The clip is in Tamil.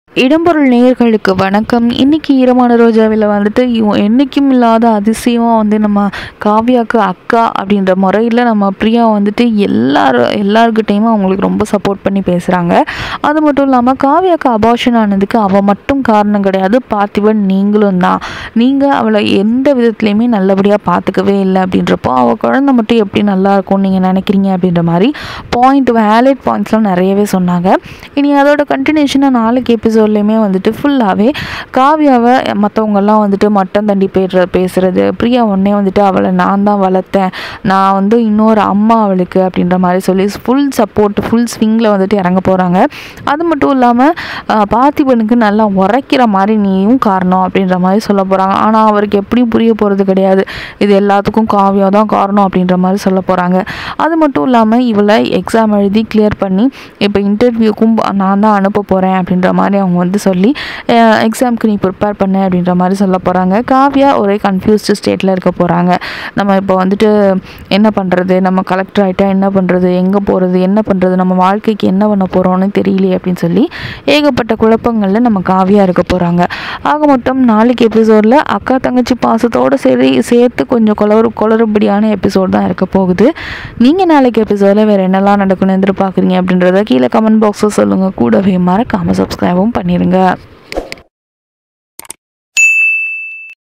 இடம்பொருள் நேயர்களுக்கு வணக்கம் இன்னைக்கு ஈரமான ரோஜாவில் வந்துட்டு இவ என்றைக்கும் இல்லாத அதிசயமாக வந்து நம்ம காவ்யாவுக்கு அக்கா அப்படின்ற முறையில் நம்ம பிரியா வந்துட்டு எல்லாரும் எல்லாருக்கிட்டையுமே அவங்களுக்கு ரொம்ப சப்போர்ட் பண்ணி பேசுகிறாங்க அது மட்டும் இல்லாமல் காவ்யாவுக்கு அபார்ஷன் ஆனதுக்கு அவள் மட்டும் காரணம் கிடையாது பார்த்திபன் நீங்களும் தான் நீங்கள் அவளை எந்த விதத்துலையுமே நல்லபடியாக பார்த்துக்கவே இல்லை அப்படின்றப்போ அவள் குழந்தை மட்டும் எப்படி நல்லா இருக்கும்னு நீங்கள் நினைக்கிறீங்க அப்படின்ற மாதிரி பாயிண்ட் வேலிட் பாயிண்ட்ஸ்லாம் நிறையவே சொன்னாங்க இனி அதோட கண்டினியூஷனாக நாளைக்கு எபிசோட்லேயுமே வந்துட்டு ஃபுல்லாகவே காவ்யாவை மற்றவங்கெல்லாம் வந்துட்டு மட்டம் தண்டி பேசுற பேசுறது பிரியா உடனே வந்துட்டு அவளை நான் தான் வளர்த்தேன் நான் வந்து இன்னொரு அம்மா அவளுக்கு அப்படின்ற மாதிரி சொல்லி ஃபுல் சப்போர்ட் ஃபுல் ஸ்விங்கில் வந்துட்டு இறங்க போகிறாங்க அது மட்டும் இல்லாமல் பார்த்திபனுக்கு நல்லா உரைக்கிற மாதிரி நீயும் காரணம் அப்படின்ற மாதிரி சொல்ல போகிறாங்க ஆனால் அவருக்கு எப்படியும் புரிய போகிறது கிடையாது இது எல்லாத்துக்கும் காவியா தான் காரணம் அப்படின்ற மாதிரி சொல்ல போகிறாங்க அது மட்டும் இல்லாமல் இவளை எக்ஸாம் எழுதி கிளியர் பண்ணி இப்போ இன்டர்வியூக்கும் நான் தான் அனுப்ப போகிறேன் அப்படின்ற மாதிரி அவங்க வந்து சொல்லி எக்ஸாம்க்கு நீ ப்ரிப்பேர் பண்ண அப்படின்ற மாதிரி சொல்ல போகிறாங்க காவ்யா ஒரே கன்ஃபியூஸ்டு ஸ்டேட்டில் இருக்க போகிறாங்க நம்ம இப்போ வந்துட்டு என்ன பண்ணுறது நம்ம கலெக்டர் ஆகிட்டா என்ன பண்ணுறது எங்கே போகிறது என்ன பண்ணுறது நம்ம வாழ்க்கைக்கு என்ன பண்ண போகிறோம்னு தெரியலையே அப்படின்னு சொல்லி ஏகப்பட்ட குழப்பங்களில் நம்ம காவியா இருக்க போகிறாங்க ஆக மொத்தம் நாளைக்கு எபிசோடில் அக்கா தங்கச்சி பாசத்தோடு சரி சேர்த்து கொஞ்சம் குளறு குளறுபடியான எபிசோட் தான் இருக்க போகுது நீங்கள் நாளைக்கு எபிசோடில் வேறு என்னெல்லாம் நடக்கணும்னு எதிர்பார்க்குறீங்க அப்படின்றத கீழே கமெண்ட் பாக்ஸில் சொல்லுங்கள் கூடவே மறக்காமல் சப்ஸ்கிரைபும் பண்ணிடுங்க